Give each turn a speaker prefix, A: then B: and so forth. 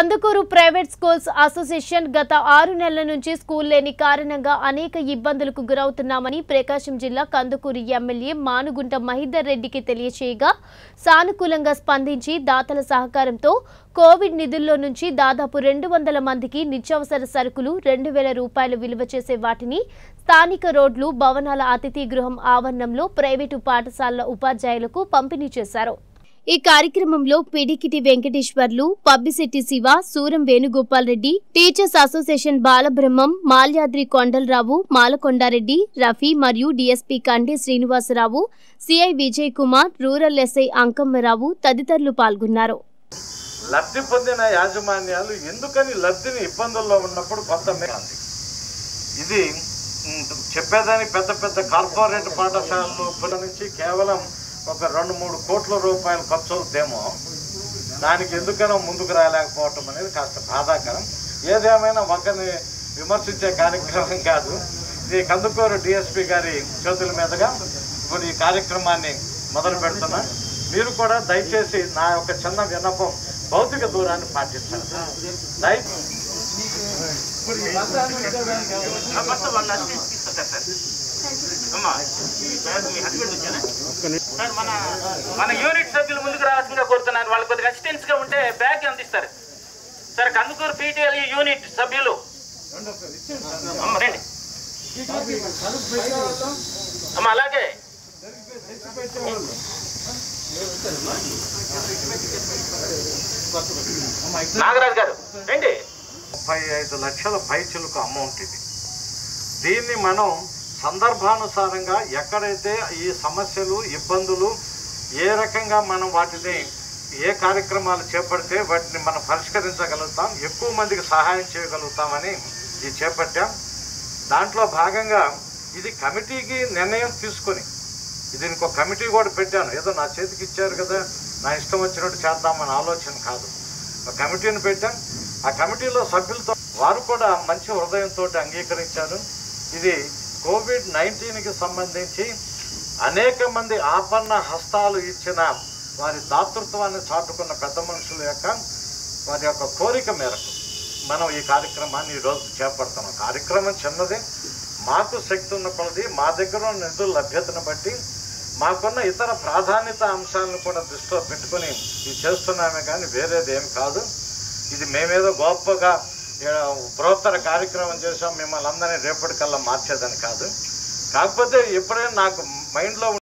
A: Kandukur private schools association గత ఆరు నెలల నుంచి స్కూల్ లేని కారణంగా అనేక ఇబ్బందులకు గురవుతున్నామని ప్రకాశం జిల్లా కందుకూరు ఎమ్మెల్యే మానుగుంట మహిదర్ రెడ్డికి తెలియచేయగా సానుకూలంగా స్పందించి దాతల సహకారంతో కోవిడ్ నిధుల్లో నుంచి దాదాపు రెండు వందల మందికి నిత్యావసర సరుకులు రెండు వేల రూపాయలు విలువ చేసే వాటిని స్థానిక రోడ్లు భవనాల అతిథి గృహం ఆవరణంలో ప్రైవేటు పాఠశాలల ఉపాధ్యాయులకు పంపిణీ చేశారు ఈ కార్యక్రమంలో పిడికిటి వెంకటేశ్వర్లు పబ్బిశెట్టి శివ సూరం వేణుగోపాల్ రెడ్డి టీచర్స్ అసోసియేషన్ బాలబ్రహ్మం మాల్యాద్రి కొండలరావు మాలకొండారెడ్డి రఫీ మరియు DSP Kande Srinivasarao CI Vijay Kumar rural SI Ankammarao తదితరులు పాల్గొన్నారు
B: లబ్ధి పొందిన యాజమాన్యాలు ఎందుకని లబ్ధిని ఇబ్బందుల్లో ఉన్నప్పుడు కొంత మేరాంది ఇది ఉమ్, చెప్పేదాని పెద్ద పెద్ద కార్పొరేట్ పాఠశాలలు పిల్లల నుంచి కేవలం ఒక రెండు మూడు కోట్ల రూపాయలు ఖర్చు అవుతేమో దానికి ఎందుకనో ముందుకు రాలేకపోవటం అనేది కాస్త బాధాకరం ఏదేమైనా ఒకరిని విమర్శించే కార్యక్రమం కాదు ఇది కందుకూరు డిఎస్పి గారి చేతుల మీదుగా ఇప్పుడు ఈ కార్యక్రమాన్ని మొదలు పెడుతున్నా మీరు కూడా దయచేసి నా యొక్క చిన్న విన్నపం భౌతిక దూరాన్ని పాటిస్తారు దయ
C: సార్ మన మన యూనిట్ సభ్యులు ముందుకు రావాల్సిందిగా కోరుతున్నాను వాళ్ళు కొద్దిగా అసిస్టెన్స్ గా ఉంటే బ్యాగ్ అందిస్తారు సార్ కందుకూరు పీటీఎల్ యూనిట్ సభ్యులు అమ్మ రండి అమ్మ అలాగే నాగరాజు గారు రండి
B: ముప్పై ఐదు లక్షల పైచులకు అమౌంట్ ఇది దీన్ని మనం సందర్భానుసారంగా ఎక్కడైతే ఈ సమస్యలు ఇబ్బందులు ఏ రకంగా మనం వాటిని ఏ కార్యక్రమాలు చేపడితే వాటిని మనం పరిష్కరించగలుగుతాం ఎక్కువ మందికి సహాయం చేయగలుగుతామని ఇది చేపట్టాం దాంట్లో భాగంగా ఇది కమిటీకి నిర్ణయం తీసుకొని దీనికి ఒక కమిటీ కూడా పెట్టాను ఏదో నా చేతికి ఇచ్చారు కదా నా ఇష్టం వచ్చినట్టు చేద్దామని ఆలోచన కాదు ఒక కమిటీని పెట్టాం ఆ కమిటీలో సభ్యులతో వారు కూడా మంచి హృదయంతో అంగీకరించారు ఇది కోవిడ్ నైన్టీన్కి సంబంధించి అనేక మంది ఆపన్న హస్తాలు ఇచ్చిన వారి దాతృత్వాన్ని చాటుకున్న పెద్ద మనుషుల యొక్క వారి యొక్క కోరిక మేరకు మనం ఈ కార్యక్రమాన్ని ఈరోజు చేపడుతున్నాం కార్యక్రమం చిన్నది మాకు శక్తి ఉన్న కొలది మా దగ్గర ఉన్న నిధుల లభ్యతను బట్టి మాకున్న ఇతర ప్రాధాన్యత అంశాలను కూడా దృష్టిలో పెట్టుకొని ఇది చేస్తున్నామే కానీ వేరేది ఏం కాదు ఇది మేమేదో గొప్పగా ఏ, బృహత్తర కార్యక్రమం చేసాం మిమ్మల్ని అందరినీ రేపటికల్లా మార్చేదని కాదు కాకపోతే ఎప్పుడైనా నాకు మైండ్లో